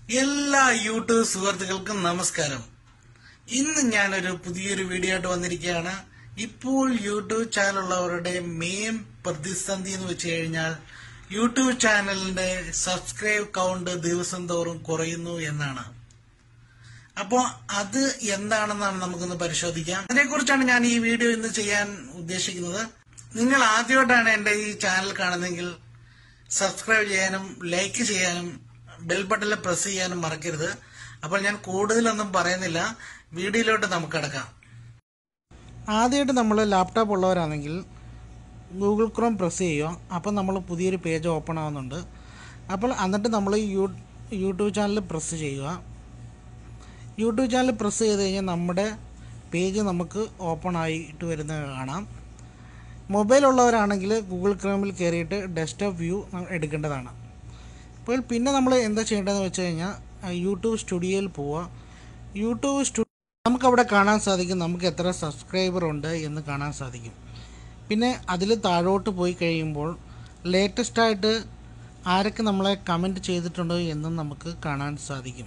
എല്ലാ യൂട്യൂബ് സുഹൃത്തുക്കൾക്കും നമസ്കാരം ഇന്ന് ഞാനൊരു പുതിയൊരു വീഡിയോ ആയിട്ട് വന്നിരിക്കുകയാണ് ഇപ്പോൾ യൂട്യൂബ് ചാനലുള്ളവരുടെ മെയിൻ പ്രതിസന്ധി എന്ന് വെച്ച് കഴിഞ്ഞാൽ യൂട്യൂബ് ചാനലിന്റെ സബ്സ്ക്രൈബ് കൗണ്ട് ദിവസം തോറും കുറയുന്നു എന്നാണ് അപ്പോൾ അത് എന്താണെന്നാണ് നമുക്കൊന്ന് പരിശോധിക്കാം അതിനെക്കുറിച്ചാണ് ഞാൻ ഈ വീഡിയോ ഇന്ന് ചെയ്യാൻ ഉദ്ദേശിക്കുന്നത് നിങ്ങൾ ആദ്യമായിട്ടാണ് എന്റെ ഈ ചാനൽ കാണുന്നതെങ്കിൽ സബ്സ്ക്രൈബ് ചെയ്യാനും ലൈക്ക് ചെയ്യാനും ബെൽ ബട്ടണിൽ പ്രസ് ചെയ്യാനും മറക്കരുത് അപ്പോൾ ഞാൻ കൂടുതലൊന്നും പറയുന്നില്ല വീഡിയോയിലോട്ട് നമുക്ക് കിടക്കാം ആദ്യമായിട്ട് നമ്മൾ ലാപ്ടോപ്പ് ഉള്ളവരാണെങ്കിൽ ഗൂഗിൾ ക്രോം പ്രസ് ചെയ്യുക അപ്പോൾ നമ്മൾ പുതിയൊരു പേജ് ഓപ്പൺ ആവുന്നുണ്ട് അപ്പോൾ എന്നിട്ട് നമ്മൾ യൂ യൂട്യൂബ് ചാനൽ പ്രസ് ചെയ്യുക യൂട്യൂബ് ചാനൽ പ്രസ് ചെയ്ത് കഴിഞ്ഞാൽ നമ്മുടെ പേജ് നമുക്ക് ഓപ്പൺ ആയിട്ട് വരുന്നത് കാണാം മൊബൈൽ ഉള്ളവരാണെങ്കിൽ ഗൂഗിൾ ക്രോമിൽ കയറിയിട്ട് ഡെസ്ക്ടോപ്പ് വ്യൂ എടുക്കേണ്ടതാണ് അപ്പോൾ പിന്നെ നമ്മൾ എന്താ ചെയ്യേണ്ടതെന്ന് വെച്ച് കഴിഞ്ഞാൽ യൂട്യൂബ് സ്റ്റുഡിയോയിൽ പോവുക യൂട്യൂബ് സ്റ്റുഡിയോ നമുക്കവിടെ കാണാൻ സാധിക്കും നമുക്ക് എത്ര സബ്സ്ക്രൈബർ ഉണ്ട് എന്ന് കാണാൻ സാധിക്കും പിന്നെ അതിൽ താഴോട്ട് പോയി കഴിയുമ്പോൾ ലേറ്റസ്റ്റ് ആയിട്ട് ആരൊക്കെ നമ്മളെ കമൻറ്റ് ചെയ്തിട്ടുണ്ടോ എന്നും നമുക്ക് കാണാൻ സാധിക്കും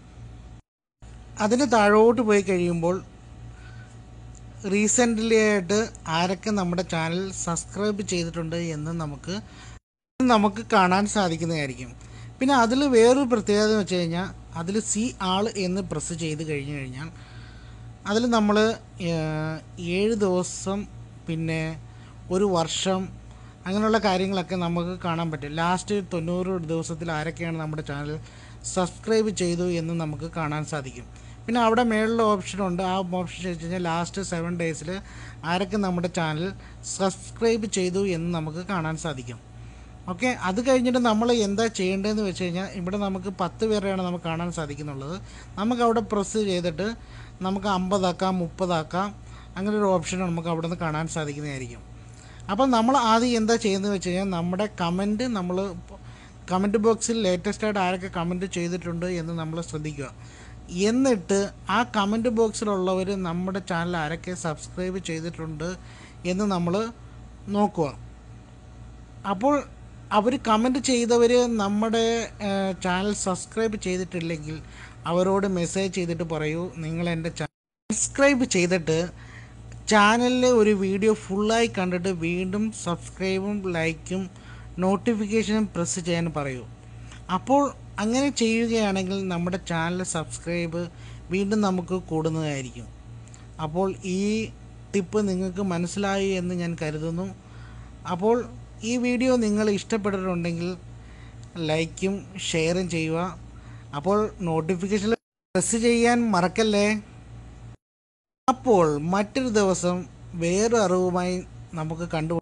അതിന് താഴോട്ട് പോയി കഴിയുമ്പോൾ റീസെൻ്റ്ലി ആയിട്ട് ആരൊക്കെ നമ്മുടെ ചാനൽ സബ്സ്ക്രൈബ് ചെയ്തിട്ടുണ്ട് എന്ന് നമുക്ക് നമുക്ക് കാണാൻ സാധിക്കുന്നതായിരിക്കും പിന്നെ അതിൽ വേറൊരു പ്രത്യേകത എന്ന് വെച്ച് കഴിഞ്ഞാൽ അതിൽ സി ആൾ എന്ന് പ്രസ് ചെയ്ത് കഴിഞ്ഞ് കഴിഞ്ഞാൽ അതിൽ നമ്മൾ ഏഴ് ദിവസം പിന്നെ ഒരു വർഷം അങ്ങനെയുള്ള കാര്യങ്ങളൊക്കെ നമുക്ക് കാണാൻ പറ്റും ലാസ്റ്റ് തൊണ്ണൂറ് ദിവസത്തിൽ ആരൊക്കെയാണ് നമ്മുടെ ചാനൽ സബ്സ്ക്രൈബ് ചെയ്തു എന്ന് നമുക്ക് കാണാൻ സാധിക്കും പിന്നെ അവിടെ മേളിൽ ഓപ്ഷനുണ്ട് ആ ഓപ്ഷൻ വെച്ച് കഴിഞ്ഞാൽ ലാസ്റ്റ് സെവൻ ഡേയ്സിൽ ആരൊക്കെ നമ്മുടെ ചാനൽ സബ്സ്ക്രൈബ് ചെയ്തു എന്ന് നമുക്ക് കാണാൻ സാധിക്കും ഓക്കെ അത് കഴിഞ്ഞിട്ട് നമ്മൾ എന്താ ചെയ്യേണ്ടതെന്ന് വെച്ച് കഴിഞ്ഞാൽ ഇവിടെ നമുക്ക് പത്ത് പേരെയാണ് നമുക്ക് കാണാൻ സാധിക്കുന്നുള്ളത് നമുക്ക് അവിടെ പ്രസ് ചെയ്തിട്ട് നമുക്ക് അമ്പതാക്കാം മുപ്പതാക്കാം അങ്ങനെ ഒരു ഓപ്ഷൻ നമുക്ക് അവിടെ നിന്ന് കാണാൻ സാധിക്കുന്നതായിരിക്കും അപ്പോൾ നമ്മൾ ആദ്യം എന്താ ചെയ്യുന്നത് വെച്ച് കഴിഞ്ഞാൽ നമ്മുടെ കമൻറ്റ് നമ്മൾ കമൻറ്റ് ബോക്സിൽ ലേറ്റസ്റ്റ് ആയിട്ട് ആരൊക്കെ കമൻറ്റ് ചെയ്തിട്ടുണ്ട് എന്ന് നമ്മൾ ശ്രദ്ധിക്കുക എന്നിട്ട് ആ കമൻറ്റ് ബോക്സിലുള്ളവർ നമ്മുടെ ചാനൽ ആരൊക്കെ സബ്സ്ക്രൈബ് ചെയ്തിട്ടുണ്ട് എന്ന് നമ്മൾ നോക്കുക അപ്പോൾ അവർ കമൻറ്റ് ചെയ്തവർ നമ്മുടെ ചാനൽ സബ്സ്ക്രൈബ് ചെയ്തിട്ടില്ലെങ്കിൽ അവരോട് മെസ്സേജ് ചെയ്തിട്ട് പറയൂ നിങ്ങൾ എൻ്റെ സബ്സ്ക്രൈബ് ചെയ്തിട്ട് ചാനലിലെ ഒരു വീഡിയോ ഫുള്ളായി കണ്ടിട്ട് വീണ്ടും സബ്സ്ക്രൈബും ലൈക്കും നോട്ടിഫിക്കേഷനും പ്രസ് ചെയ്യാൻ പറയൂ അപ്പോൾ അങ്ങനെ ചെയ്യുകയാണെങ്കിൽ നമ്മുടെ ചാനൽ സബ്സ്ക്രൈബ് വീണ്ടും നമുക്ക് കൂടുന്നതായിരിക്കും അപ്പോൾ ഈ ടിപ്പ് നിങ്ങൾക്ക് മനസ്സിലായി എന്ന് ഞാൻ കരുതുന്നു അപ്പോൾ ഈ വീഡിയോ നിങ്ങൾ ഇഷ്ടപ്പെട്ടിട്ടുണ്ടെങ്കിൽ ലൈക്കും ഷെയറും ചെയ്യുക അപ്പോൾ നോട്ടിഫിക്കേഷൻ പ്രസ് ചെയ്യാൻ മറക്കല്ലേ അപ്പോൾ മറ്റൊരു ദിവസം വേറൊരു അറിവുമായി നമുക്ക് കണ്ടു